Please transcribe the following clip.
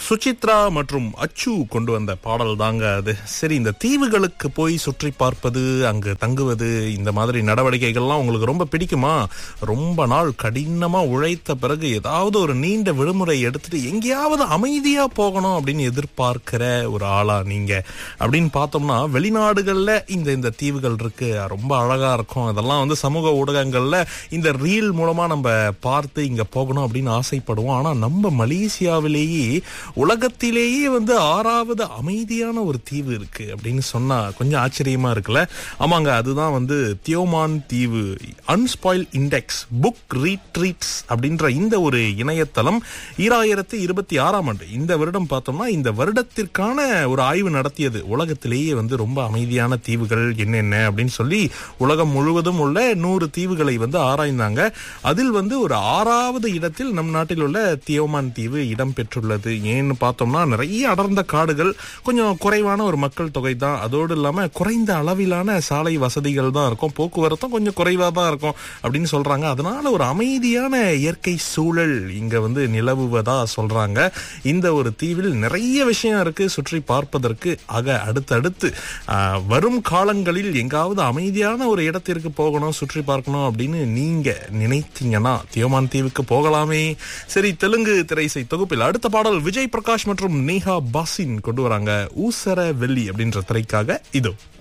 சுசித்ரா மற்றும் அச்சு கொண்டு வந்த பாடல் தாங்க அது சரி இந்த தீவுகளுக்கு போய் சுற்றி பார்ப்பது அங்கு தங்குவது இந்த மாதிரி நடவடிக்கைகள்லாம் உங்களுக்கு ரொம்ப பிடிக்குமா ரொம்ப நாள் கடினமா உழைத்த பிறகு ஏதாவது ஒரு நீண்ட விடுமுறை எடுத்துட்டு எங்கேயாவது அமைதியா போகணும் அப்படின்னு எதிர்பார்க்கிற ஒரு ஆளா நீங்க அப்படின்னு பார்த்தோம்னா வெளிநாடுகள்ல இந்த இந்த தீவுகள் இருக்கு ரொம்ப அழகா இருக்கும் அதெல்லாம் வந்து சமூக ஊடகங்கள்ல இந்த ரீல் மூலமா நம்ம பார்த்து இங்க போகணும் அப்படின்னு ஆசைப்படுவோம் ஆனா நம்ம மலேசியாவிலேயே உலகத்திலேயே வந்து ஆறாவது அமைதியான ஒரு தீவு இருக்கு அப்படின்னு சொன்னா கொஞ்சம் ஆச்சரியமா இருக்குல்ல ஆமாங்க அதுதான் வந்து தியோமான் தீவு அன்ஸ்பாயில் இண்டெக்ஸ் புக் ரீட்ரீட்ஸ் அப்படின்ற இந்த ஒரு இணையதளம் ஈராயிரத்தி இருபத்தி ஆறாம் ஆண்டு இந்த வருடம் பார்த்தோம்னா இந்த வருடத்திற்கான ஒரு ஆய்வு நடத்தியது உலகத்திலேயே வந்து ரொம்ப அமைதியான தீவுகள் என்னென்ன அப்படின்னு சொல்லி உலகம் முழுவதும் உள்ள நூறு தீவுகளை வந்து ஆராய்ந்தாங்க அதில் வந்து ஒரு ஆறாவது இடத்தில் நம் நாட்டில் உள்ள தியோமான் தீவு இடம் பெற்றுள்ளது ஏன்னு பார்த்தோம்னா நிறைய அடர்ந்த காடுகள் கொஞ்சம் குறைவான ஒரு மக்கள் தொகை தான் அதோடு இல்லாம குறைந்த அளவிலான சாலை வசதிகள் தான் இருக்கும் போக்குவரத்தும் கொஞ்சம் குறைவா தான் இருக்கும் அப்படின்னு சொல்றாங்க அதனால ஒரு அமைதியான இயற்கை சூழல் இங்க வந்து நிலவுவதா சொல்றாங்க இந்த ஒரு தீவில் நிறைய விஷயம் இருக்கு சுற்றி பார்ப்பதற்கு ஆக அடுத்தடுத்து ஆஹ், வரும் காலங்களில் எங்காவது அமைதியான ஒரு இடத்திற்கு போகணும் சுற்றி பார்க்கணும் அப்படின்னு நீங்க நினைத்தீங்கன்னா தியோமான் தீவுக்கு போகலாமே சரி தெலுங்கு திரைசை தொகுப்பில் அடுத்த பாடல் விஜய் பிரகாஷ் மற்றும் நேஹா பாசின் கொண்டு வராங்க ஊசர வெள்ளி அப்படின்ற திரைக்காக இதோ